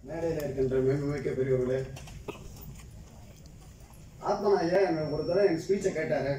மேடையில் இருக்கின்ற மேன்மிக்க பெரியவர்களே ஆத்மநாய எனக்கு ஒரு தடவை என் ஸ்பீச்சை கேட்டாரு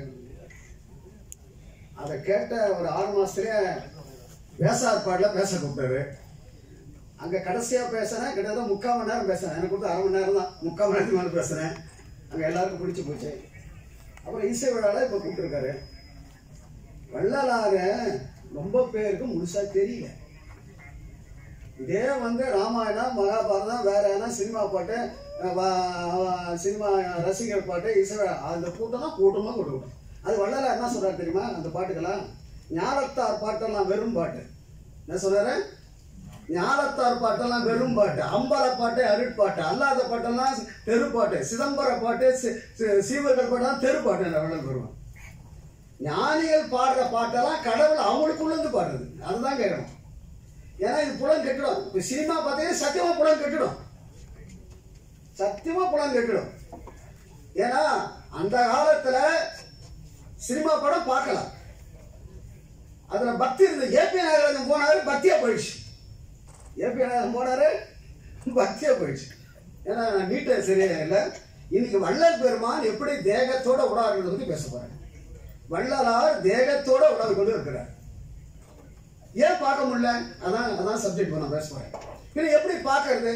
அதை கேட்ட ஒரு ஆறு மாசத்துலயே வேசாற்பாடில் பேச கூப்பிட்டாரு அங்கே கடைசியாக பேசினேன் கிட்டத்தட்ட முக்கால் மணி நேரம் பேசினேன் எனக்கு கொடுத்து அரை மணி நேரம் தான் முக்கால் மணி நேரத்துக்கு மேலே பேசினேன் அங்கே எல்லாருக்கும் பிடிச்சி போச்சு அப்புறம் இசை விழாவில் இப்போ கூப்பிட்டுருக்காரு வள்ளலாறு ரொம்ப பேருக்கு முழுசா தெரியல இதே வந்து ராமாயணம் மகாபாரதம் வேற என்ன சினிமா பாட்டு அஹ் வ- வ- சினிமா ரசிகர் பாட்டு இசை விழா, அந்த கூட்டம்னா கூட்டமா கொடுக்கும் அது வள்ளலார் என்ன சொல்றாரு தெரியுமா அந்த பாட்டுக்கெல்லாம் ஞானத்தார் பாட்டெல்லாம் வெறும் பாட்டு என்ன சொல்றாரு ஞானத்தார் பாட்டெல்லாம் வெறும் பாட்டு அம்பல பாட்டு அருட்பாட்டு அல்லாத பாட்டெல்லாம் தெருப்பாட்டு சிதம்பர பாட்டு சி- சி- சீவர்கள் பாட்டெல்லாம் தெருப்பாட்டு வள்ளல் பெறுவான் ஞானிகள் பாடுற பாட்டெல்லாம் கடவுள் அவங்களுக்குள்ளேருந்து பாடுறது அதுதான் கேட்கணும் ஏன்னா இது புலம் கெட்டுடும் இப்போ சினிமா பார்த்தீங்கன்னா சத்தியமா புலம் கெட்டுடும் சத்தியமா புலம் கெட்டுடும் ஏன்னா அந்த காலத்துல சினிமா படம் பார்க்கலாம் அதுல பக்தி இருந்தது ஏபி நாகராஜன் போனாரு பக்தியா போயிடுச்சு ஏபி நாகராஜன் போனாரு பக்தியா போயிடுச்சு ஏன்னா நீட்ட சரியா இல்லை இன்னைக்கு வள்ளல் பெருமான் எப்படி தேகத்தோட உடாருன்றதை பத்தி பேச போறேன் வள்ளலார் தேகத்தோட உணவு கொண்டு இருக்கிறார் ஏன் பார்க்க முடியல அதான் அதான் சப்ஜெக்ட் நான் பேச போறேன் இது எப்படி பார்க்கறது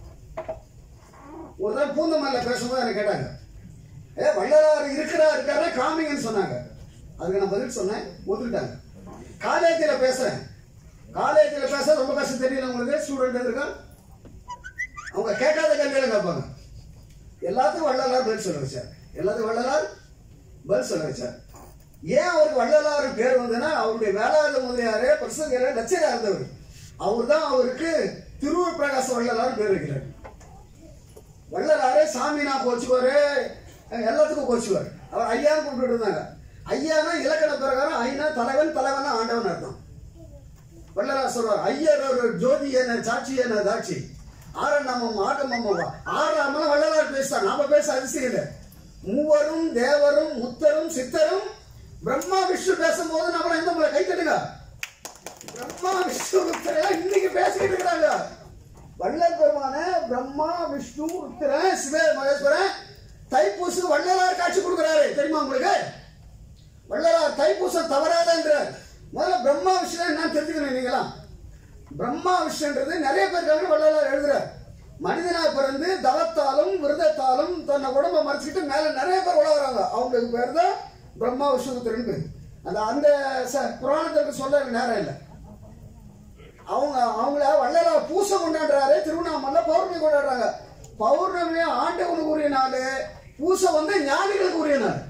ஒரு தடவை பூந்தமல்ல பேசும்போது எனக்கு கேட்டாங்க ஏ வள்ளலார் இருக்கிறா இருக்காரா காமிங்கன்னு சொன்னாங்க அதுக்கு நான் பதில் சொன்னேன் ஒத்துக்கிட்டாங்க காலேஜில் பேசுறேன் காலேஜில் பேச ரொம்ப கஷ்டம் தெரியல உங்களுக்கு ஸ்டூடெண்ட் இருக்கான் அவங்க கேட்காத கேள்வியில கேட்பாங்க எல்லாத்துக்கும் வள்ளலார் பதில் சொல்ல வச்சார் எல்லாத்துக்கும் வள்ளலார் பதில் சொல்ல வச்சார் ஏன் அவருக்கு வள்ளலார் பேர் வந்ததுன்னா அவருடைய வேளாண் முதலியாரு பிரசங்கர லட்சரா இருந்தவர் அவர் தான் அவருக்கு திருவூர் பிரகாச வள்ளலார் பேர் வைக்கிறார் வள்ளலாரே சாமினா கோச்சுவாரு எல்லாத்துக்கும் கோச்சுவார் அவர் ஐயான்னு கூப்பிட்டு இருந்தாங்க ஐயானா இலக்கண பிரகாரம் ஐயா தலைவன் தலைவன் ஆண்டவன் அர்த்தம் வள்ளலார் சொல்றார் ஐயர் ஒரு ஜோதி என்ன சாட்சி என்ன தாட்சி ஆரண்ணாமம் ஆகமம்மா ஆறாமல வள்ளலார் பேசுறார் நாம பேச அதிசயம் இல்லை மூவரும் தேவரும் முத்தரும் சித்தரும் பிரம்மா விஷ்ணு பேசும்போது நம்மள எந்த முறை கை தட்டுங்க பிரம்மா விஷ்ணு ருத்திரன் இன்னைக்கு பேசிக்கிட்டு இருக்கிறாங்க வள்ளல் பெருமான பிரம்மா விஷ்ணு ருத்திரன் சிவே மகேஸ்வரன் தைப்பூசம் வள்ளலார் காட்சி கொடுக்குறாரு தெரியுமா உங்களுக்கு வள்ளலார் தைப்பூசம் தவறாதன்றார் முதல்ல பிரம்மா விஷ்ணு என்ன தெரிஞ்சுக்கணும் நீங்களா பிரம்மா விஷ்ணுன்றது நிறைய பேர் இருக்காங்க வள்ளலார் எழுதுறார் மனிதனா பிறந்து தவத்தாலும் விரதத்தாலும் தன்னை உடம்ப மறைச்சிக்கிட்டு மேல நிறைய பேர் உள்ள வராங்க அவங்களுக்கு பேர் தான் பிரம்மா விஷ்ணுத்திரன் பேர் அந்த அந்த ச- புராணத்திற்கு சொல்ல எனக்கு நேரம் இல்லை அவங்க அவங்கள வள்ளலார் பூசை கொண்டாடுறாரு திருவண்ணாமலை பௌர்ணமி கொண்டாடுறாங்க பௌர்ணமி ஆண்டவனுக்கு உரிய நாள் பூசை வந்து ஞானிகளுக்கு உரிய நாள்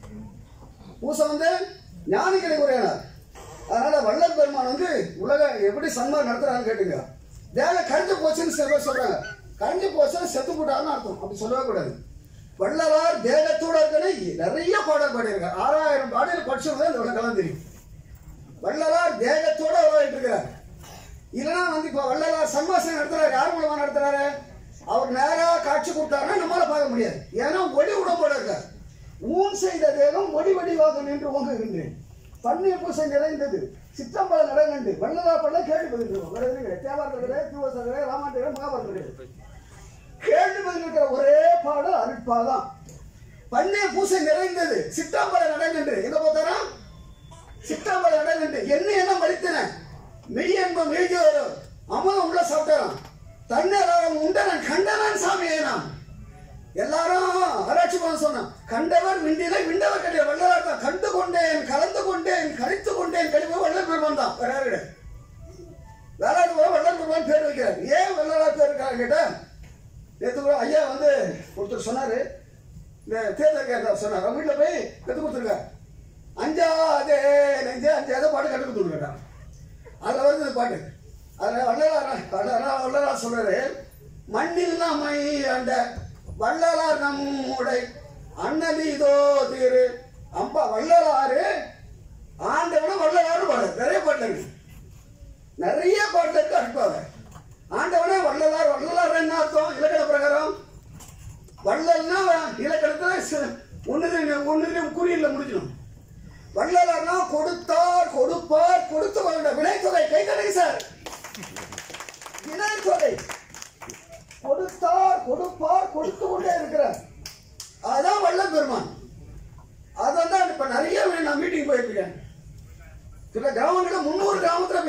பூசை வந்து ஞானிகளுக்கு உரிய நாள் அதனால வள்ளல் பெருமான் வந்து உலக எப்படி சன்மார் நடத்துறான்னு கேட்டுங்க தேவ கரைஞ்சு போச்சுன்னு சில பேர் சொல்றாங்க கரைஞ்சு போச்சுன்னு செத்து போட்டான்னு அர்த்தம் அப்படி சொல்லவே கூடாது வள்ளலார் தேகத்தோட இருக்கனே நிறைய பாடல் பாடியிருக்கார் ஆறாயிரம் பாடல் படிச்சவங்க இந்த உலகெல்லாம் தெரியும் வள்ளலார் தேகத்தோட உலகிட்டு இருக்கிறார் இல்லைன்னா வந்து இப்போ வள்ளலார் சன்மாசம் நடத்துறாரு யார் மூலமா நடத்துறாரு அவர் நேரா காட்சி கொடுத்தாருன்னா நம்மளால பார்க்க முடியாது ஏன்னா ஒளி உடம்போட இருக்கார் ஊன் செய்த தேகம் ஒளி வடிவாக நின்று ஓங்குகின்றேன் பன்னீர் பூசை நிறைந்தது சித்தம்பல நடங்கண்டு வள்ளலார் பள்ள கேள்வி பதில் தேவாரத்திலே திருவசங்களே ராமாயணத்திலே மகாபாரதத்திலே கேள்வி பதில் இருக்கிற ஒரே பாடல் அருட்பாதான் பன்னீர் பூசை நிறைந்தது சித்தாம்பல நடங்கண்டு எங்க பார்த்தாரா சித்தாம்பல நடங்கண்டு என்ன என்ன மறித்தன மெய் என்பம் மெய்ஜோரோ அமுதம் உள்ள சாப்பிட்டாராம் தன்னேரம் உண்டனன் கண்டனன் சாமியை நாம் எல்லாரும் ஆராய்ச்சி பண்ண சொன்னான் கண்டவர் விண்டிலை விண்டவர் கிடையாது வள்ளலார் தான் கண்டு கொண்டேன் கலந்து கொண்டேன் கழித்து கொண்டேன் கழிவு வள்ளல் பெருமான் தான் வேற யாரு கிடையாது வேளாண் கூட வள்ளல் பெருமான் பேர் வைக்கிறார் ஏன் வள்ளலார் பேர் இருக்காரு கேட்டா நேற்று கூட ஐயா வந்து ஒருத்தர் சொன்னாரு இந்த தேர்தல் கேட்டார் சொன்னார் அவங்க வீட்டில் போய் கற்றுக் கொடுத்துருக்காரு அஞ்சாதே நெஞ்சே அஞ்சாத பாட்டு கற்றுக் கொடுத்துருக்காரு அதில் வருது இந்த பாட்டு அதில் வள்ளலார் வள்ளலார் வள்ளலார் சொல்றாரு மண்ணில் நம்மை ஆண்ட வள்ளலார் நம்முடை அண்ணலீதோ திரு அம்பா வள்ளலாறு ஆண்டவன வள்ளலாறு பாடு நிறைய பாட்டு இருக்கு நிறைய பாட்டு இருக்கு அனுப்பாங்க ஆண்டவனே வள்ளலார் வள்ளலார் என்ன அர்த்தம் இலக்கண பிரகாரம் வள்ளல்னா இலக்கணத்துல ஒன்று ஒன்று குறியில் முடிக்கணும் வள்ளலார்னா கொடுத்தார் கொடுப்பார் கொடுத்து கொண்ட வினைத்தொகை கை தடை சார் வினைத்தொகை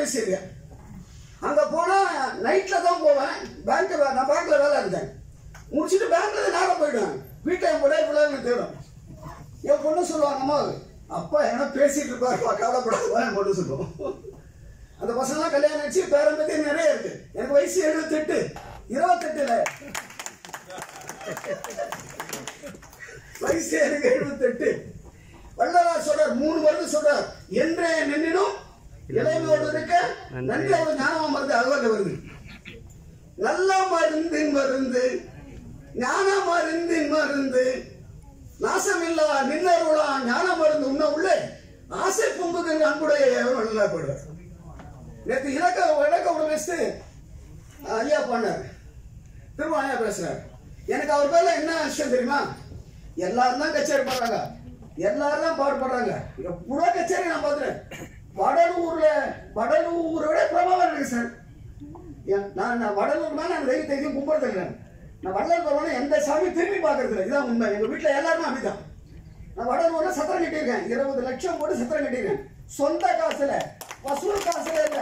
பேசியிருக்கேன் அங்க போனா நைட்ல தான் போவேன் பேங்க் நான் பேங்க்ல வேலை இருந்தேன் முடிச்சுட்டு பேங்க்ல இருந்து நேரம் போயிடுவேன் வீட்டை என் பிள்ளை பிள்ளைங்க தேடும் என் பொண்ணு சொல்லுவாங்க அம்மா அப்பா என்ன பேசிட்டு இருப்பாருப்பா கவலைப்படாதுப்பா என் பொண்ணு சொல்லுவோம் அந்த பசங்களாம் கல்யாணம் ஆச்சு பேரம் பத்தி நிறைய இருக்கு எனக்கு வயசு எழுபத்தெட்டு இருபத்தெட்டுல வயசு எனக்கு எழுபத்தெட்டு வள்ளலார் சொல்றார் மூணு மருந்து சொல்றார் என்றே நின்னிடும் இளைமையோடு இருக்க நன்றி அவர் ஞானமா மருந்து அதுவல்ல வருது நல்ல மருந்தின் மருந்து ஞான மருந்தின் மருந்து நாசமில்லா நின்னருளா ஞான மருந்து உண்ண உள்ளே ஆசை பொங்குகிற அன்புடைய வள்ளலார் நேற்று இலக்க இலக்க ஒன்று பேசிட்டு ஐயா பண்ணார் திரும்ப ஐயா பேசுறாரு எனக்கு அவர் பேர்ல என்ன விஷயம் தெரியுமா எல்லாரும் தான் கச்சேரி பாடுறாங்க எல்லாரும் தான் பாடுபடுறாங்க எவ்வளோ கச்சேரி நான் பார்த்துறேன் வடலூர்ல வடலூரை விட பிரபாவம் இருக்கு சார் ஏன், நான் நான் வடலூர் மேல நான் தெய்வ தெய்வம் கும்பிடுறது இல்லை நான் வடலூர் போறவன எந்த சாமி திரும்பி பார்க்கறது இல்லை இதான் உண்மை எங்க வீட்டுல எல்லாருமே அப்படிதான் நான் வடலூர்ல சத்திரம் கட்டியிருக்கேன் இருபது லட்சம் போட்டு சத்திரம் கட்டியிருக்கேன் சொந்த காசுல வசூல் காசுல இல்ல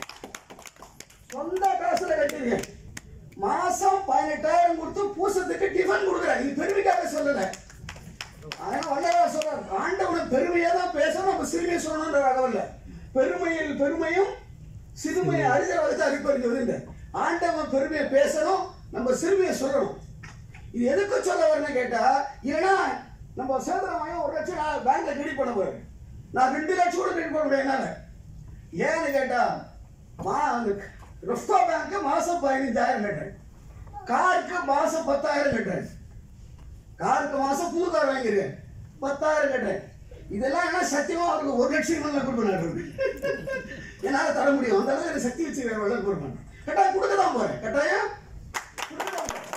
சொந்த காசுல கட்டியிருக்கேன் மாசம் பதினெட்டாயிரம் கொடுத்து பூசத்துக்கு டிஃபன் கொடுக்குறேன் இது பெருமைக்காக சொல்லல ஆனா வள்ளலார் சொல்றார் ஆண்டவன் பெருமையா தான் பேசணும் நம்ம சிறுமையை சொல்லணும்ன்ற ரகம் இல்ல பெருமையில் பெருமையும் சிறுமையை அறிதல் வச்சு அறிப்பறிஞ்சது இல்லை ஆண்டவன் பெருமையை பேசணும் நம்ம சிறுமையை சொல்லணும் இது எதுக்கு சொல்ல வரேன்னு கேட்டா ஏன்னா நம்ம சேதனமாயம் ஒரு லட்சம் நான் பேங்க்ல கிரெடிட் பண்ண போறேன் நான் ரெண்டு லட்சம் கூட கிரெடிட் பண்ண முடியும் என்னால ஏன்னு கேட்டா மா ரெஃப்கோ பேங்க் மாசம் பதினஞ்சாயிரம் கட்டுறேன் காருக்கு மாசம் பத்தாயிரம் கட்டுறேன் காருக்கு மாசம் புது கார் வாங்கிருக்கேன் பத்தாயிரம் கட்டுறேன் இதெல்லாம் என்ன சத்தியமா அவருக்கு ஒரு லட்சம் மேல கொடுப்பேன் என்னால தர முடியும் அந்த அளவுக்கு எனக்கு சக்தி வச்சுக்கிறேன் வெள்ள கொடுப்பேன் கட்டாயம் கொடுக்க தான் போறேன் கட்டாயம் கொடுக்க தான் போறேன்.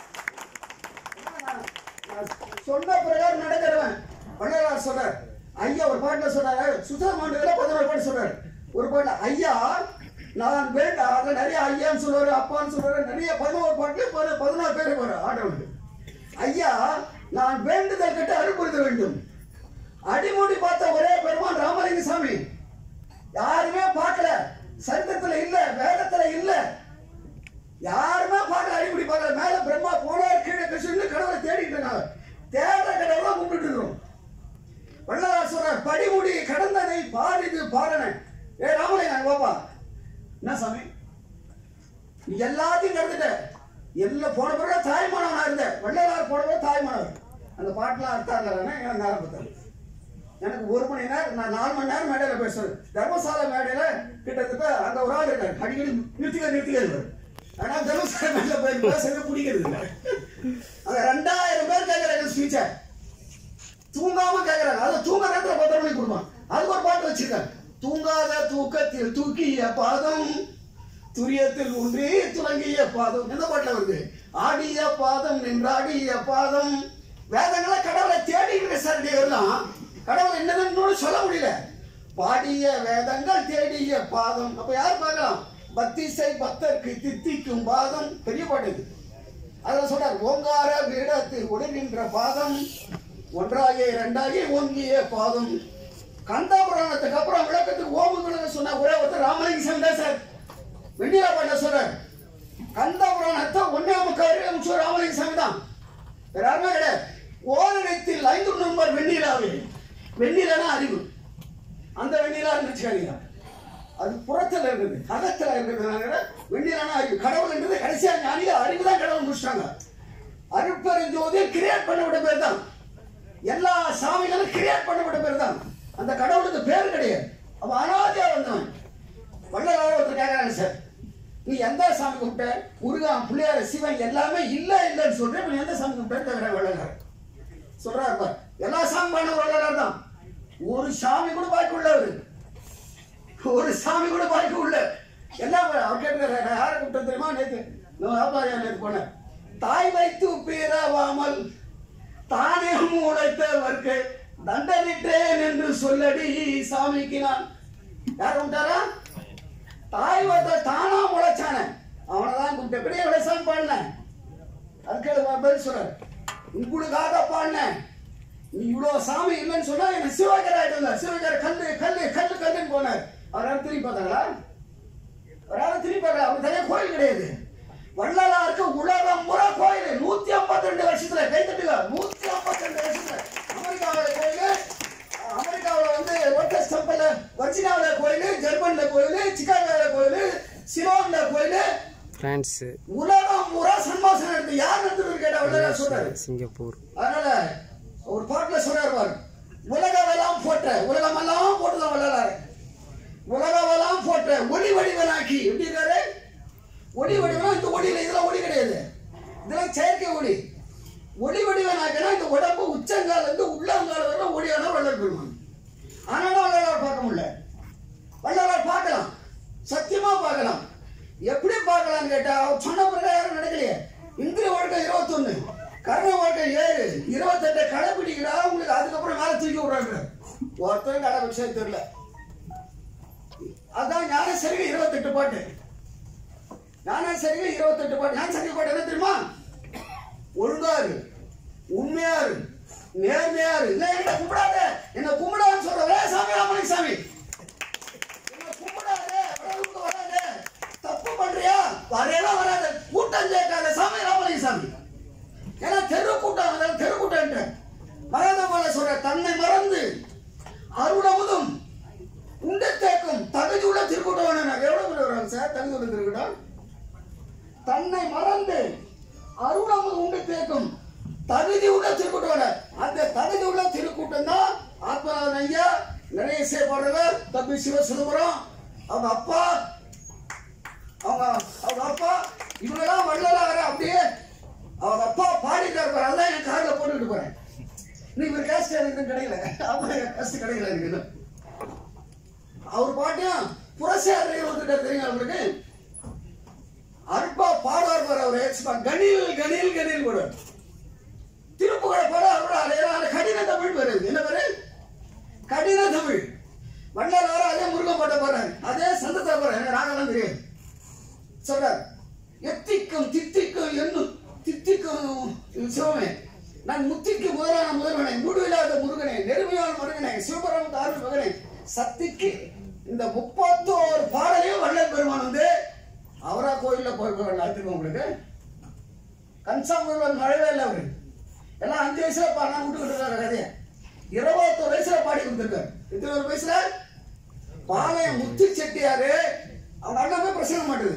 நான் நான் சொன்ன பிரகாரம் நடக்கிறவன் வள்ளலார் சொல்றார் ஐயா ஒரு பாட்டுல சொல்றாரு சுத்தர மாண்டுகள பதினோரு பாட்டு சொல்றாரு ஒரு பாட்டுல ஐயா நான் வேண்டாம் அதுல நிறைய ஐயான்னு சொல்லுவாரு அப்பான்னு சொல்லுவாரு நிறைய பதினோரு பாட்டுல பதி- பதினோரு பேர் போற ஆட்டவனுக்கு ஐயா நான் வேண்டுதல் கட்டு அருள்புரித வேண்டும் அடிமுடி பார்த்த ஒரே பெருமான் ராமலிங்க சாமி யாருமே பார்க்கல சரித்திரத்துல இல்ல வேதத்துல இல்ல யாருமே பார்க்கல அடிமுடி பார்க்கல மேல பிரம்மா போனார் கீழே கிருஷ்ணன் கடவுளை தேடிட்டு இருக்காங்க தேடுற கடவுளை கும்பிட்டு இருக்கிறோம் வள்ளலார் சொல்றார் படிமுடி கடந்தனை பாரிது பாரணன் ஏ ராமலிங்க பாப்பா என்ன சாமி நீ எல்லாத்தையும் கடந்துட்ட எல்லாம் போன பிறகு தாய்மானவனா இருந்த வள்ளலார் போன பிறகு தாய்மானவர் அந்த பாட்டுலாம் அர்த்தம் இல்லைன்னா எனக்கு நேரம் பத்தாது எனக்கு ஒரு மணி நேரம் நான் நாலு மணி நேரம் மேடையில பேசுறேன் தர்மசாலை மேடையில கிட்டத்தட்ட அங்க ஒரு ஆள் இருக்காரு அடிக்கடி நிறுத்திக்க நிறுத்திக்க இருப்பாரு ஆனா தர்மசாலை மேடையில போய் பேசுறது பிடிக்கிறது இல்லை அங்க ரெண்டாயிரம் பேர் கேட்கறாங்க ஸ்பீச்சை தூங்காம கேக்குறாங்க அது தூங்க நேரத்துல பத்திரம் மணி கொடுப்பான் அதுக்கு ஒரு பாட்டு வச்சிருக்காங்க தூங்காத தூக்கத்தில் தூக்கிய பாதம் துரியத்தில் ஊன்றி துலங்கிய பாதம் எந்த பாட்டுல வருது ஆடிய பாதம் நின்றாடிய பாதம் வேதங்களை கடவுளை தேடி இருக்கிற சார்டியெல்லாம் கடவுளை என்னதுன்னு சொல்ல முடியல பாடிய வேதங்கள் தேடிய பாதம் அப்ப யார் பார்க்கலாம் பக்திசை பக்தர்க்கு தித்திக்கும் பாதம் பெரிய பாட்டு இது அதுல சொல்றார் ஓங்கார பீடத்தில் ஒடுங்கின்ற பாதம் ஒன்றாகிய இரண்டாகிய ஓங்கிய பாதம் கந்த புராணத்துக்கு அப்புறம் விளக்கத்துக்கு ஓமுகளுக்கு சொன்ன ஒரே ஒருத்தர் ராமலிங்க சாமி தான் சார் வெண்ணிலா பாட்ட சொல்றார் கந்த புராணத்தை ஒன்னே முக்கால் அமைச்சர் ராமலிங்க சாமி தான் வேற யாருமே கிடையாது ஓரிடத்தில் ஐந்து நம்பர் வெண்ணிலாவே வெண்ணிலனா அறிவு அந்த வெண்ணிலா நினைச்சுக்காதீங்க அது புறத்துல இருக்குது அகத்துல இருக்கிறதுனால வெண்ணிலான அறிவு கடவுள் என்றது கடைசியா ஞானிக அறிவு தான் கடவுள் முடிச்சிட்டாங்க அருட்பெருஞ்சோதி கிரியேட் பண்ணப்பட்ட பேர் தான் எல்லா சாமிகளும் கிரியேட் பண்ணப்பட்ட பேர் தான் அந்த கடவுளுக்கு பேர் கிடையாது அவன் அனாதியா வந்தவன் வள்ளலார ஒருத்தர் கேட்கறாங்க சார் நீ எந்த சாமி கும்பிட்ட முருகன் பிள்ளையார் சிவன் எல்லாமே இல்ல இல்லைன்னு சொல்றேன் நீ எந்த சாமி கும்பிட்ட கேட்கறேன் வள்ளலார் சொல்றாரு பார் எல்லா சாமி பண்ண வள்ளலார் தான் ஒரு சாமி கூட பாக்கி உள்ளவர் ஒரு சாமி கூட பாக்கி உள்ள எல்லாம் அவர் கேட்கிறாரு நான் யாரை கூப்பிட்டேன் தெரியுமா நேத்து நான் வியாபாரியா நேத்து போனேன் தாய் வைத்து பீராவாமல் தானே உழைத்தவர்க்கு தண்டனிட்டேன் என்று சொல்லடி சாமிக்கு நான் யார் கும்பிட்டாரா தாய் வைத்த தானா முளைச்சானே அவனை தான் கூப்பிட்ட பெரிய விவசாயம் பாடினேன் அதுக்கு பதில் சொல்றாரு உங்களுக்காக பாடினேன் நீ இவ்வளவு சாமி இல்லைன்னு சொன்னா என்ன சிவகர் ஆயிட்டு சிவகர் கல்லு கல்லு கல்லு கல்லுன்னு போனார் அவர் யாரும் திரும்பி பார்த்தாங்களா ஒரு ஆளை திரும்பி பார்க்கல அவர் தனியாக கோயில் கிடையாது வள்ளலாருக்கு உலகம் முறை கோயில் நூத்தி ஐம்பத்தி ரெண்டு வருஷத்துல கை தட்டுங்க நூத்தி ஐம்பத்தி ரெண்டு வருஷத்துல அமெரிக்காவில் கோயில் அமெரிக்காவில் வந்து லோட்டஸ் டெம்பிள் வர்ஜினாவில் கோயில் ஜெர்மன்ல கோயில் சிகாகோவில் கோயில் சிலோன்ல கோயில் ஃப்ரான்ஸு உலகம் முறை சன்மாசனம் எடுத்து யார் நடத்துறது கேட்டா வள்ளலார் சொல்றாரு சிங்கப்பூர் அதனால ஒரு பாட்டுல சொல்றாரு பாரு உலகமெல்லாம் போற்ற உலகமெல்லாம் போட்டுதான் வள்ளலாரு உலகமெல்லாம் போற்ற ஒளி வடிவனாக்கி எப்படி இருக்காரு ஒளி வடிவனா இந்த ஒளியில இதெல்லாம் ஒளி கிடையாது இதெல்லாம் செயற்கை ஒளி ஒளி வடிவனாக்கினா இந்த உடம்பு உச்சங்கால இருந்து உள்ளங்கால வரை ஒளியான வள்ளல் பெருமான் ஆனாலும் வள்ளலார் பார்க்க முடியல வள்ளலார் பார்க்கலாம் சத்தியமா பார்க்கலாம் எப்படி பார்க்கலாம்னு கேட்டா அவர் சொன்ன பிரகாரம் நடக்கலையே இந்திரிய வாழ்க்கை இருபத்தொன்னு கர்ண வாழ்க்கை ஏழு இருபத்தெட்டை கடைபிடிக்கிறா உங்களுக்கு அதுக்கப்புறம் மேல தூக்கி விடுறாங்க ஒருத்தரும் கடைபிடிச்சா தெரியல அதான் ஞான சரிகை இருபத்தெட்டு பாட்டு ஞான சரிகை இருபத்தெட்டு பாட்டு ஞான சரிகை பாட்டு என்ன தெரியுமா ஒழுங்கா இரு உண்மையா இரு நேர்மையா இரு இல்லை என்ன கும்பிடாத என்ன கும்பிடான்னு சொல்றவரே சாமி ராமலிங்க சாமி என்ன கும்பிடாதே, வடலூருக்கு வராதே. தப்பு பண்றியா வரையெல்லாம் வராத கூட்டம் சேர்க்காத சாமி ராமலிங்க சாமி ஏன்னா தெரு கூட்டம் அதாவது தெரு கூட்டம் மகாதபால சொல்ற தன்னை மறந்து அருளமுதும் உண்டு தேக்கும் தகுதி உள்ள திருக்கூட்டம் வேணும் எவ்வளவு பேர் வராங்க சார் தகுதி உள்ள திருக்கூட்டம் தன்னை மறந்து அருளமுது உண்டு தேக்கும் தகுதி உள்ள திருக்கூட்டம் வேணும் அந்த தகுதி உள்ள திருக்கூட்டம் தான் ஆத்மநாதன் ஐயா நிறைய செய்யப்படுறவர் தம்பி சிவ சிதம்பரம் அவங்க அப்பா அவங்க அவங்க அப்பா இவங்கெல்லாம் வள்ளலார அப்படியே அவங்க அப்பா பாடிட்டார் பாரு அதான் என் காரில் போட்டுக்கிட்டு போறேன் நீ இவர் கேஸ்ட் எனக்கு இன்னும் கிடைக்கல அப்பா என் கேஸ்ட் கிடைக்கல எனக்கு இன்னும் அவர் பாட்டையும் புரட்சியாளர் வந்துட்டார் தெரியுங்க அவருக்கு அற்பா பாடுவார் பாரு அவரு சும்மா கணில் கணில் கணில் கூட திருப்புகழ பாட அவரோட அலையிறான கடின தமிழ் வருது என்ன பேரு கடின தமிழ் வள்ளலார அதே முருகன் பாட்ட பாடுறாரு அதே சந்தத்தை பாடுறாரு எனக்கு ராகலாம் தெரியாது சொல்றார் எத்திக்கும் தித்திக்கும் என்னும் தித்திக்கும் சிவமே நான் முத்திக்கு முதலான முதல்வனே முடிவில்லாத முருகனே நெருமையான முருகனே சிவபுரம் தாரு மகனே சக்திக்கு இந்த முப்பத்தோரு பாடலையும் வள்ளல் பெருமான் வந்து அவரா கோயில்ல போய் நடத்துக்கோ உங்களுக்கு கன்சாம்பூர்வன் மழவே இல்லை அவரு எல்லாம் அஞ்சு வயசுல பாடினா விட்டுக்கிட்டு இருக்காரு கதையை இருபத்தோரு வயசுல பாடி கொடுத்துருக்காரு எத்தனை ஒரு வயசுல பாளையம் முத்து செட்டியாரு அவங்க அண்ணன் போய் பிரசங்க மாட்டுது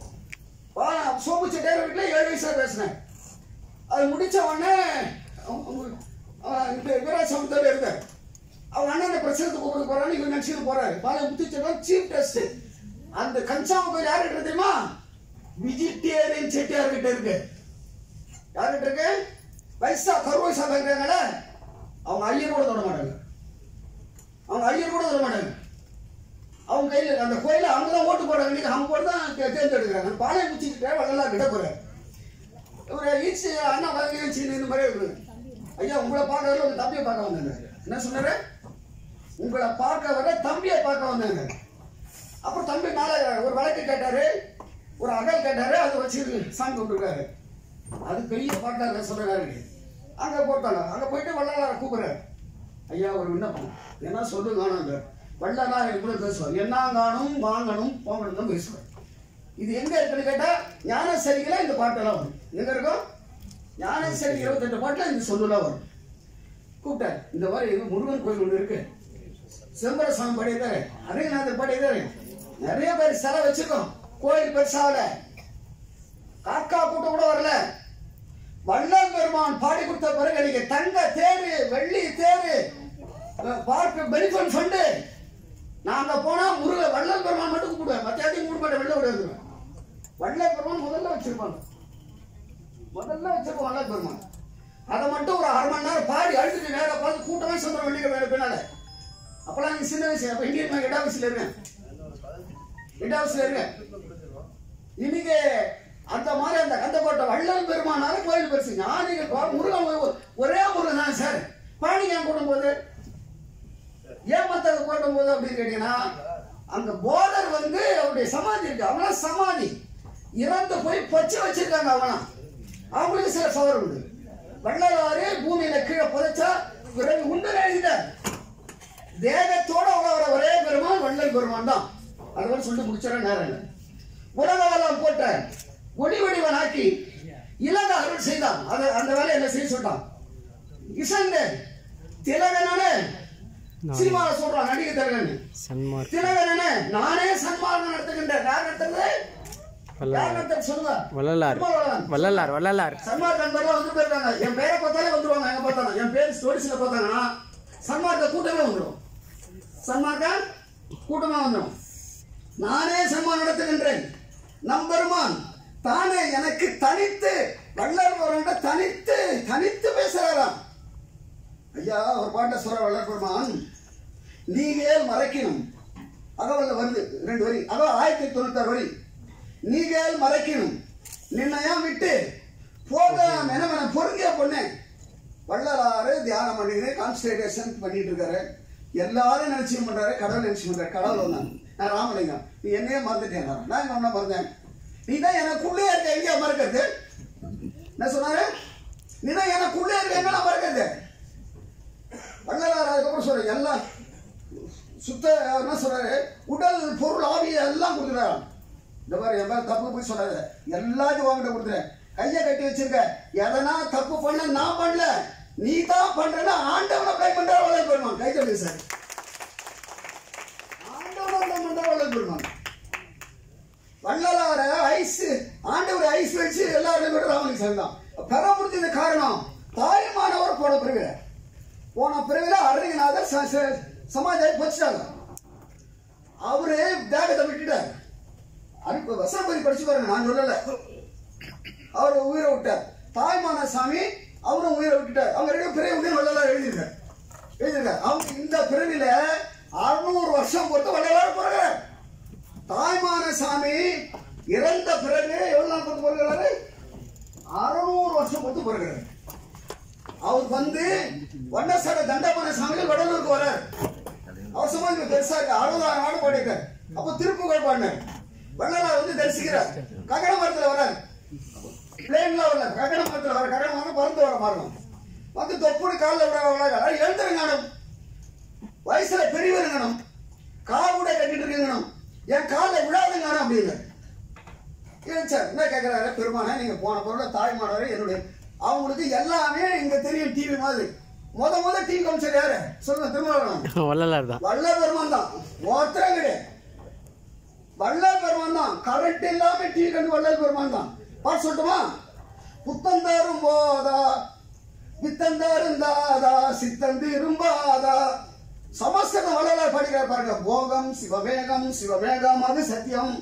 பா- சோப்பு செட்டியார் வீட்டுல ஏழு வயசுல பேசினேன் அது முடிச்ச உடனே அவங்க- அவங்க- அவன் இந்த வீராசமத்தோட இருந்தார் அவங்க அண்ணன் பிரச்சனத்துக்கு கூப்பிட்டு போறான்னு இவங்க நினைச்சுட்டு போறாரு பாளையம் முத்து செட்டியார் சீஃப் டெஸ்ட் அந்த கன்சாம கோயில் யாருக்கிட்ட தெரியுமா வெஜிடேரியன் செட்டியார் கிட்ட இருக்கு யாருக்கிட்ட இருக்கு வயசா கருவை சாதம் இருக்கிறாங்களே அவங்க ஐயர் கூட தொட மாட்டாங்க அவங்க ஐயர் கூட தொட மாட்டாங்க அவங்க கையில் அந்த கோயில அவங்க தான் ஓட்டு போடுறாங்க இன்னைக்கு அவங்க கூட தான் தே- தேர்ந்தெடுக்கிறாங்க அந்த பாளையம் குச்சிக்கிட்ட வள்ளலார் கிட்ட போறாரு இவர் ஈச்சு அண்ணா வழங்கி இந்த மாதிரி இருக்குது ஐயா உங்களை பார்க்க வரல உங்க தம்பியை பார்க்க வந்தாங்க என்ன சொன்னாரு உங்களை பார்க்க வர தம்பியை பார்க்க வந்தாங்க அப்புறம் தம்பி மேலே ஒரு வழக்கு கேட்டாரு ஒரு அகல் கேட்டாரு அதை வச்சு சாமி கொண்டிருக்காரு அது பெரிய பாட்டார் சொல்றாரு அங்க போட்டாங்க அங்க போயிட்டு வள்ளலாரை கூப்பிடுறாரு ஐயா ஒரு விண்ணப்பம் என்ன சொல்லு காணுங்க வள்ளலார் எப்படி பேசுவார் என்ன காணும் வாங்கணும் போங்கணும் தான் பேசுவார் இது எங்க இருக்குன்னு கேட்டா ஞானசரிகள இந்த பாட்டெல்லாம் வரும் எங்க இருக்கும் ஞானசரி இருபத்தெட்டு பாட்டுல இந்த சொல்லுலாம் வரும் கூப்பிட்டார் இந்த மாதிரி எங்க முருகன் கோயில் ஒன்று இருக்கு சிதம்பர சாமி பாடியதாரு அருகநாதர் பாடியதாரு நிறைய பேர் சிலை வச்சிருக்கோம் கோயில் பெருசாவல காக்கா கூட்டம் கூட வரல வள்ளல் பெருமான் பாடி கொடுத்த பிறகு நீங்க தங்க தேரு வெள்ளி தேரு அஹ், பார்க்க பெனிஃபன் ஃபண்டு நாங்க போனா முருக வள்ளல் பெருமான் மட்டும் கூப்பிடுவேன் மத்தியானத்தையும் மூணு மாட்டேன் வெளில விடுவேன் வள்ளல் பெருமான் முதல்ல வச்சிருப்பாங்க முதல்ல வச்சிருப்போம் வள்ளல் பெருமான் அதை மட்டும் ஒரு அரை மணி நேரம் பாடி அழுதுட்டு நேரம் பார்த்து கூட்டமே சொல்ற வெள்ளிக்கிழமை பின்னால அப்பெல்லாம் நீங்க சின்ன வயசு அப்ப இந்தியன் பேங்க் ஹெட் ஆஃபீஸ்ல இருக்கேன் ஹெட் ஆஃபீஸ்ல இருக்கேன் இன்னைக்கு அந்த மாதிரி அந்த கந்தக்கோட்டை வள்ளல் பெருமானால கோயில் பெருசு ஞானிகள் பா- முருகன் ஒ- ஒரே முருகன் தான் சார் பழனி ஏன் கூட்டும் போது ஏன் மத்த கூட்டும் போது அப்படின்னு கேட்டீங்கன்னா அங்க போதர் வந்து அவருடைய சமாதி இருக்கு அவனா சமாதி இறந்து போய் பச்சை வச்சிருக்காங்க அவனா அவங்களுக்கு சில சவர் உண்டு வள்ளலாறு பூமியில கீழே புதைச்சா பிறகு உண்டு எழுதிட்டார் தேகத்தோட உள்ள வர ஒரே பெருமான் வள்ளல் பெருமான் தான் அது மாதிரி சொல்லிட்டு முடிச்சிட நேரம் இல்லை உலகவெல்லாம் போட்ட ஒளி வடிவனாக்கி இலக அருள் செய்தான் அதை அந்த வேலையை என்ன செய்ய சொல்லிட்டான் இசைந்த திலகனே சினிமாவில் சொல்றான் நடிகை திலகன் சன்மார்க் திலகனே நானே சன்மார்க்கம் நடத்துகின்றேன் யார் நடத்துறது யார் நடத்துறது சொல்லுங்க வள்ளலார் திருமாவளவன். வள்ளலார் வள்ளலார் சன்மார்க்க நண்பர்லாம் வந்து போயிருக்காங்க என் பேரை பார்த்தாலே வந்துருவாங்க எங்க பார்த்தாலும் என் பேர் ஸ்டோரிஸ்ல பார்த்தாங்கன்னா சன்மார்க்க கூட்டமே வந்துடும் சன்மார்க்க கூட்டமா வந்துடும் நானே சன்மான் நடத்துகின்றேன் நம்பெருமான் தானே எனக்கு தனித்து வள்ளல் பெருமான்கிட்ட தனித்து தனித்து பேசுறாராம் ஐயா ஒரு பாட்டை சொல்ற வள்ளல் பெருமான் நீகேல் மறைக்கணும் அகவல்ல வருது ரெண்டு வரி அக ஆயிரத்தி தொண்ணூத்தாறு வரி நீகேல் மறைக்கணும் நின்னையும் விட்டு போக மெனமென பொறுங்கிய பொண்ணு வள்ளலாறு தியானம் பண்ணிக்கிட்டு கான்சன்ட்ரேஷன் பண்ணிட்டு இருக்காரு எல்லாரும் நினைச்சு பண்றாரு கடவுள் நினைச்சு பண்றாரு கடவுள் வந்தான் நான் ராமலிங்கம் நீ என்னையே மறந்துட்டேன் நான் எங்க ஒண்ணா மறந்தேன் நீ தான் எனக்குள்ளே இருக்க எங்கேயா மறக்கிறது என்ன சொன்னாரு நீ தான் எனக்குள்ளே இருக்க எங்க நான் மறக்கிறது வள்ளலார் அதுக்கப்புறம் சொல்ற எல்லாம் சுத்த என்ன சொல்றாரு உடல் பொருள் ஆவி எல்லாம் கொடுக்குறாரு இந்த மாதிரி என் மேல தப்பு போய் சொல்லாத எல்லாத்தையும் வாங்கிட்டு கொடுத்துறேன் கையை கட்டி வச்சிருக்க எதனா தப்பு பண்ண நான் பண்ணல நீ தான் பண்றேன்னா ஆண்டவனை ப்ளை பண்ற வளர் பெருமான் கை தள்ளு சார் ஆண்டவனை ப்ளை பண்ற வளர் பெருமான் வள்ளலார ஐஸ் ஆண்டவர் ஐஸ் வச்சு எல்லாரும் கூட ராமலிங்க சேர்ந்தான் பெற முடிஞ்சது காரணம் தாய்மானவர் போன பிறகு போன பிறகுல அருணகிநாதர் ச- ச- சமாஜாய் போச்சுட்டாங்க அவரு தேகத்தை விட்டுட்டார் அதுக்கு வசனபதி படிச்சு பாருங்க நான் சொல்லல அவர் உயிரை விட்டார் தாய்மான சாமி அவரும் உயிரை விட்டுட்டார் அவங்க ரெண்டு பிறகு உயிர் வள்ளலார் எழுதியிருக்கார் எழுதியிருக்கார் அவங்க இந்த பிறவில அறுநூறு வருஷம் பொறுத்து வள்ளலார் பிறகுறார் தாய்மான சாமி இறந்த பிறகு எவ்வளவு நாள் பொறுத்து பிறகுறாரு அறுநூறு வருஷம் பொறுத்து பிறகுறாரு அவர் வந்து வண்ணசட தண்டமான சாமிகள் வடலூருக்கு வரார் அவர் சமாதி பெருசா இருக்கு அறுபதாயிரம் ஆண்டு பாடியிருக்கார் அப்ப திருப்புகழ் பாடினார் வள்ளலார் வந்து தரிசிக்கிறார் ககன மரத்துல வரார் பிளேன்ல வரல ககன மரத்துல வர ககன மரம் பறந்து வர மாறணும் வந்து தொப்புடு காலில் விட வளர்க்க எழுந்துருங்கணும் வயசுல பெரியவருங்கணும் காவுட கட்டிட்டு இருக்கணும் என் காலில் விழாதுங்கணும் அப்படின்னு ஏன் சார் என்ன கேட்குறாரு பெருமானே நீங்க போன பொருளை தாய்மானவரை என்னுடைய அவங்களுக்கு எல்லாமே இங்க தெரியும் டிவி மாதிரி முத முத டிவி காமிச்சர் யாரு சொல்லுங்க திருமாவளவன் வள்ளலார் தான் வல்ல பெருமான் தான் ஒருத்தரும் கிடையாது வல்ல பெருமான் தான் கரண்ட் இல்லாம டிவி கண்டு வள்ளல் பெருமான் தான் பாட்டு சொல்லட்டுமா புத்தந்தாரும் போதா வித்தந்தாரும் தாதா சித்தந்திரும்பாதா சமஸ்கிருதம் வள்ளலார் படிக்கிறார் பாருங்க போகம் சிவமேகம் சிவமேகம் அது சத்தியம்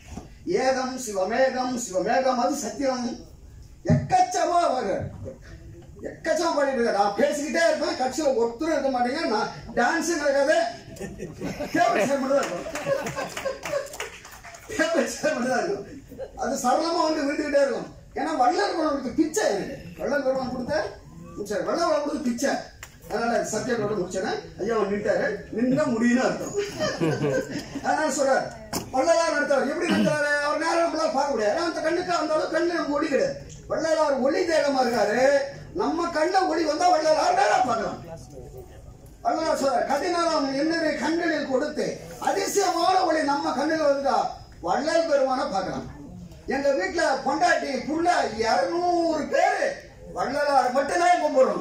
ஏகம் சிவமேகம் சிவமேகம் அது சத்தியம் எக்கச்சமா வரு எக்கச்சமா பாடிட்டு இருக்காரு நான் பேசிக்கிட்டே இருப்பேன் கட்சியில ஒருத்தரும் இருக்க மாட்டீங்க நான் டான்ஸ் நடக்காது டேபிள் சேர் மட்டும் தான் இருக்கும் டேபிள் சேர் மட்டும் தான் இருக்கும் அது சரளமா வந்து விழுந்துக்கிட்டே இருக்கும் ஏன்னா வள்ளல் குணம் கொடுத்த பிச்சை எனக்கு வள்ளல் குணம் கொடுத்த பிச்சை வள்ளல் குணம் கொடுத்த பிச்சை அதனால சப்ஜெக்டோட முடிச்சேன் ஐயா அவன் நின்ட்டாரு நின்னா முடியும்னு அர்த்தம் அதனால சொல்றாரு வள்ளலார் நடத்துறாரு எப்படி நடத்துறாரு அவர் நேரம் நம்மளால பார்க்க முடியாது ஏன்னா அந்த கண்ணுக்கு அந்த அளவு கண்ணு நம்ம ஒளி கிடையாது வள்ளலார் ஒளி தேகமா இருக்காரு நம்ம கண்ணுல ஒளி வந்தா வள்ளலார் நேரம் பார்க்கலாம் வள்ளலார் சொல்றார் கதினாலம் என்னரை கண்களில் கொடுத்து அதிசயமான ஒளி நம்ம கண்ணில் வந்துட்டா வள்ளல் பெருமான பார்க்கலாம் எங்க வீட்டுல பொண்டாட்டி புள்ள இருநூறு பேரு வள்ளலார் மட்டும்தான் கும்பிடுறோம்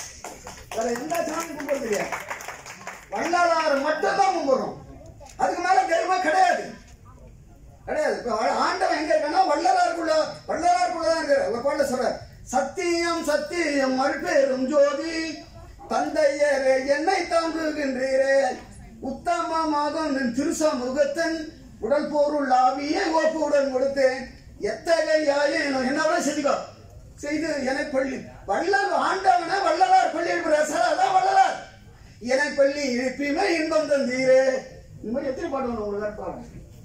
வேற எந்த சாமி கும்பிடுறது இல்லையா வள்ளலார் மட்டும்தான் கும்பிடுறோம் அதுக்கு மேல தெய்வம் கிடையாது கிடையாது இப்ப வ- ஆண்டவன் எங்க இருக்கான்னா வள்ளலாருக்குள்ள வள்ளலாருக்குள்ள தான் இருக்காரு ஒரு பாடல சொல்ற சத்தியம் சத்தியம் மறுபெரும் ஜோதி தந்தையரே என்னை தாங்குகின்றீரே உத்தமமாகும் நின் திருசமுகத்தன் உடல் பொருள் ஆவியை ஒப்புடன் கொடுத்தேன் எத்தகையாயினும் என்னோட செஞ்சுக்கோ செய்து என பள்ளி வள்ளல் ஆண்டவனை வள்ளலார் பள்ளி எழுப்புறார் சார் அதான் வள்ளலார் என பள்ளி இழுப்பியுமே இன்பம் தந்தீரே இந்த மாதிரி எத்தனை பாட்டு வேணும் உங்களுக்கு கற்பாங்க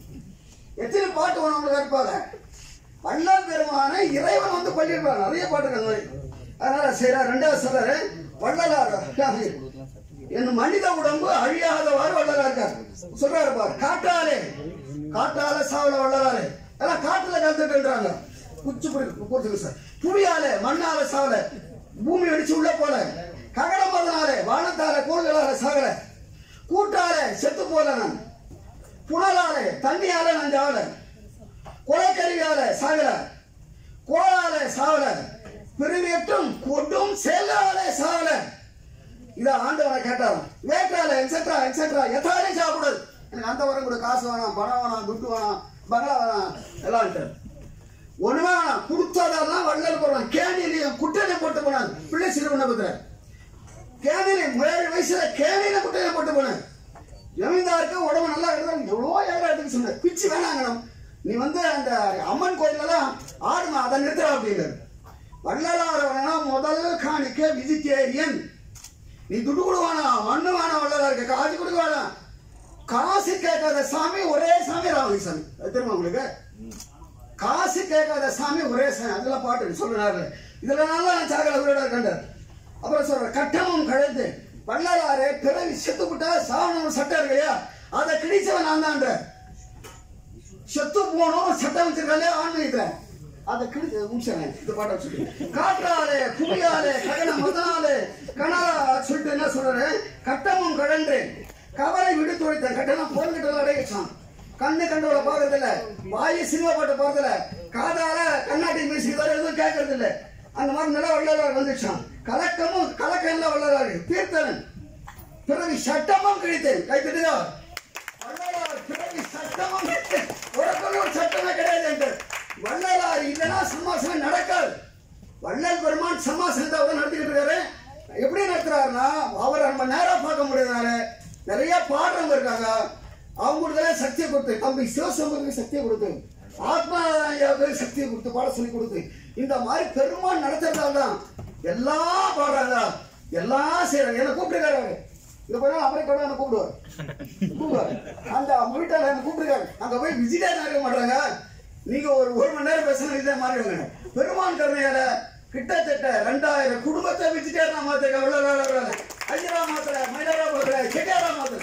எத்தனை பாட்டு வேணும் உங்களுக்கு கற்பாங்க வள்ளல் பெருமான இறைவன் வந்து பள்ளி எழுப்புறார் நிறைய பாட்டு இருக்கு அந்த மாதிரி அதனால சரி ரெண்டாவது சொல்றாரு வள்ளலார் என் மனித உடம்பு அழியாதவாறு வள்ளலா இருக்கார் சொல்றாரு பாரு காற்றாலே காற்றால சாவல வள்ளலாரு எல்லாம் காற்றுல கலந்துட்டுன்றாங்க குச்சி போடுறது சார் புவியால மண்ணால சாவல பூமி வெடிச்சு உள்ள போல ககட மதனாலே வானத்தால கோள்களால சாகல கூட்டால செத்து போல நான் புனலாலே தண்ணியால நான் சாவல கொலைக்கருவியால சாகல கோளால சாகல பிரிவியற்றும் கொடும் செயலால சாகல இத ஆண்டவனை கேட்டாராம் வேட்டால எக்ஸெட்ரா எக்ஸெட்ரா எத்தாலையும் சாப்பிடாது எனக்கு அந்த வரம் கூட காசு வேணாம் பணம் வேணாம் துட்டு வேணாம் பங்களா வேணாம் எல்லாம் ஒண்ணுமே வேணாம் கொடுத்ததெல்லாம் வள்ளல் போடுவான் கேணிலையும் குட்டையில போட்டு போனான் பிள்ளை சிறுவனபுத்திர கேணிலை ஏழு வயசுல கேணில குட்டையில போட்டு போனேன் ஜமீன்தாருக்கு உடம்பு நல்லா இருந்தாலும் எவ்வளோ ஏழாட்டுக்கு சொன்ன பிச்சு வேணாங்கணும் நீ வந்து அந்த அம்மன் கோயிலெல்லாம் ஆடுமா அதை நிறுத்துற அப்படிங்கிறார் வள்ளலார் வேணா முதல் காணிக்க வெஜிடேரியன் நீ துட்டு கொடு வேணாம் மண்ணு வேணாம் வள்ளலாருக்கு காசு கொடுக்க வேணாம் காசு கேட்காத சாமி ஒரே சாமி ராமலிங்க சாமி அது தெரியுமா உங்களுக்கு காசு கேட்காத சாமி ஒரே சாமி அதெல்லாம் பாட்டு சொல்றாரு இதுல நல்லா சாகல உயிரோட கண்டார் அப்புறம் சொல்ற கட்டமும் கழுத்து வள்ளலாறு பிறவி செத்து விட்டா சாவணும் சட்டம் இருக்கு இல்லையா அதை கிழிச்சவன் நான் தான்ற செத்து போனோம் சட்டம் வச்சிருக்காங்க ஆன்மீகத்துல அதை கிழிச்சு முடிச்சேன் இந்த பாட்டை சொல்லி காற்றாலே புவியாலே ககன முதனாலே கனலா சொல்லிட்டு என்ன சொல்றாரு கட்டமும் கழன்று கவலை விடுத்து வைத்த கட்டணம் போன் கட்டல அடையிச்சான் கண்ணு கண்டவளை பார்க்கறது இல்ல வாயு சினிமா பாட்டு பார்க்கறது இல்ல காதால கண்ணாடி மியூசிக் வர எதுவும் கேட்கறது இல்ல அந்த மாதிரி நில வள்ளலார் வந்துச்சான் கலக்கமும் கலக்கம் இல்ல வள்ளலார் தீர்த்தவன் பிறகு சட்டமும் கிழித்தேன் கை தட்டுதா வள்ளலார் பிறகு சட்டமும் கிழித்தேன் உனக்குள்ள ஒரு சட்டமே கிடையாது என்று வள்ளலார் இல்லைன்னா சமாசனம் நடக்காது வள்ளல் பெருமான் சமாசனத்தை அவர் நடத்திக்கிட்டு இருக்காரு எப்படி நடத்துறாருன்னா அவரை நம்ம நேரா பார்க்க முடியாதனால நிறைய பாடுறவங்க இருக்காங்க அவங்களுக்கெல்லாம் சக்தியை கொடுத்து தம்பி சிவசம்பருக்கு சக்தியை கொடுத்து ஆத்மாவுக்கு சக்தியை கொடுத்து பாட சொல்லி கொடுத்து இந்த மாதிரி பெருமான் நடத்துறதால தான் எல்லாம் பாடுறாங்க எல்லாம் செய்யறாங்க என்ன கூப்பிட்டுருக்காரு அவரு. இங்க போய் அமெரிக்காவோட என்ன கூப்பிடுவார் கூப்பிடுவார் அந்த வீட்டால என்ன கூப்பிட்டுருக்காரு அங்க போய் விஜிட்டே நடக்க மாட்டாங்க நீங்க ஒரு ஒரு மணி நேரம் பேசணும் இதே மாறிடுவாங்க பெருமான் கருணையால கிட்டத்தட்ட ரெண்டாயிரம் குடும்பத்தை விஜிட்டே மாத்திர எவ்வளவு ஐயரா மாத்திர மயிலாரா மாத்திர செட்டியாரா மாத்திர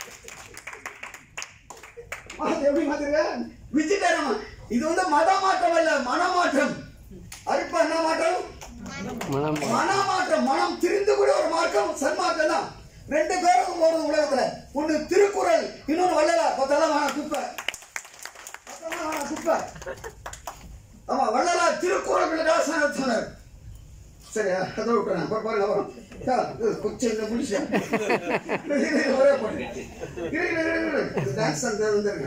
மாத்து எப்படி மாத்திருக்க விஜிட்டேரமா இது வந்து மத மாற்றம் அல்ல மனமாற்றம் அருப்ப என்ன மாற்றம் மனமாற்றம் மனம் திரிந்து கூட ஒரு மார்க்கம் சன்மார்க்கம் தான் ரெண்டு பேரும் போறது உலகத்துல ஒண்ணு திருக்குறள் இன்னொன்னு வள்ளலார் பத்தெல்லாம் வேணாம் குப்பை பத்தெல்லாம் வேணாம் குப்பை ஆமா வள்ளலார் திருக்குறள் சொன்னார் சரியா அதை விட்டுறேன் பாரு, பாருங்க அப்புறம் சார், இது கொச்சை இந்த முடிச்சேன் ஒரே போட்டு இரு, இரு, இரு, இரு. இது டான்ஸ் அந்த வந்துருங்க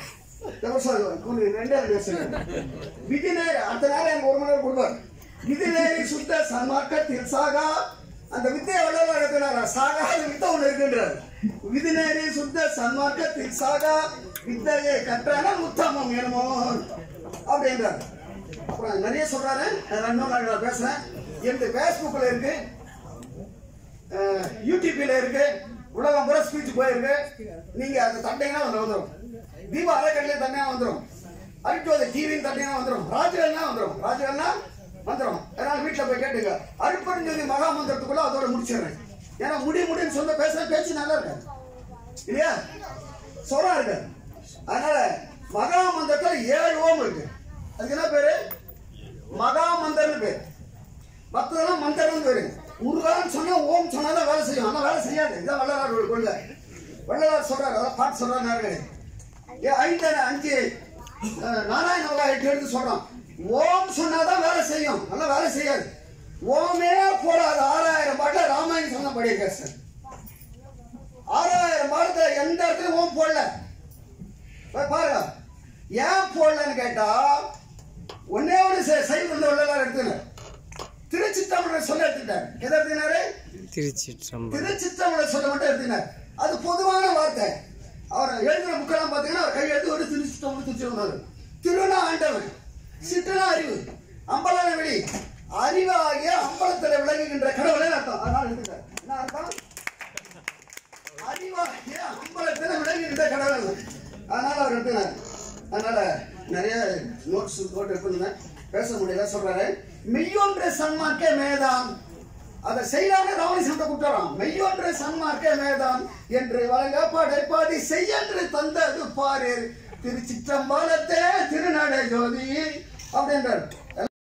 விதிநேரி அடுத்த நேரம் எனக்கு ஒரு மணி நேரம் கொடுப்பார் விதிநேரி சுத்த சன்மார்க்கத்தில் சாகா அந்த வித்தை எவ்வளவு எடுக்கிறாரா சாகாத வித்தை ஒண்ணு இருக்குன்றார் விதிநேரி சுத்த சன்மார்க்கத்தில் சாகா வித்தையை கற்றான உத்தமம் வேணுமோ அப்படின்றார் அப்புறம் நிறைய சொல்றாரு நான் ரெண்டு நாள் நான் பேசுறேன் எனக்கு ஃபேஸ்புக்கில் இருக்கு அஹ், யூடியூப்ல இருக்கு உலகம் பூரா ஸ்பீச் போயிருக்கு நீங்க அதை தட்டீங்கன்னா வந்து வந்துடும் தீப அரைக்கல்லே தனியா வந்துடும் அரிட்டோத டிவின்னு தட்டினா வந்துடும் ராஜகல்னா வந்துடும் ராஜகல்னா வந்துடும் அதனால வீட்டில் போய் கேட்டுங்க அருப்பறிஞ்சொல்லி மகா மந்திரத்துக்குள்ள அதோட முடிச்சிடுறேன் ஏன்னா முடி முடின்னு சொல்ல பேசுற பேச்சு நல்லா இருக்காது இல்லையா சொல்றா இருக்கு அதனால மகா மந்திரத்துல ஏழு ஓம் இருக்கு அதுக்கு என்ன பேரு மகா மந்திரம்னு பேரு மற்றதெல்லாம் மந்திரம்னு பேரு முருகான்னு சொன்னா ஓம் சொன்னாதான் வேலை செய்யும் ஆனா வேலை செய்யாது இதான் வள்ளலார் ஒரு கொள்கை வள்ளலார் சொல்றாரு அதான் பாட்டு சொல்றாரு நேரம் ஏன் ஐந்து அஞ்சு அஹ், நாராயண வகை எட்டு எடுத்து சொல்றோம் ஓம் சொன்னாதான் வேலை செய்யும் நல்லா வேலை செய்யாது ஓமே போடாது ஆறாயிரம் பாட்டில் ராமாயணம் சொன்னபடியே சார் ஆறாயிரம் பாடத்துல எந்த இடத்துலயும் ஓம் போடல போய் பாருங்க ஏன் போடலன்னு கேட்டா ஒன்னே ஒன்று சைவ வந்து வள்ளலார் எடுத்துனார் திருச்சித்தமிழர் சொல்ல எடுத்துட்டார் எதை எடுத்துனாரு திருச்சிற்றம்பலம் திருச்சித்தமிழர் சொல்ல மட்டும் எடுத்தினார் அது பொதுவான வார்த்தை அவர் எழுதின புக்கெல்லாம் பார்த்தீங்கன்னா அவர் கையெழுத்து ஒரு திருச்சித்தமிழ் திருச்சித்தமிழர் திருநா ஆண்டவன் சிற்றுனா அறிவு அம்பலன வெளி அறிவாகிய அம்பலத்தில் விளங்குகின்ற கடவுளை அர்த்தம் அதனால எடுத்துட்டார் என்ன அர்த்தம் அறிவாகிய அம்பலத்தில் விளங்குகின்ற கடவுள் அதனால அவர் எடுத்துனார் அதனால நிறைய நோட்ஸ் போட்டு எடுத்துருந்தேன் பேச முடியல சொல்றாரு மெய்யொன்று சன்மார்க்கே மேதான் அதை செய்யலான ராவணி சண்டை குற்றம் மெய்யொன்று சன்மார்க்கே மேதான் என்று வழங்க படைப்பாடி செய்யன்று தந்தது பாரு திருச்சிற்றம்பலத்தே திருநடை ஜோதி அப்படின்றார்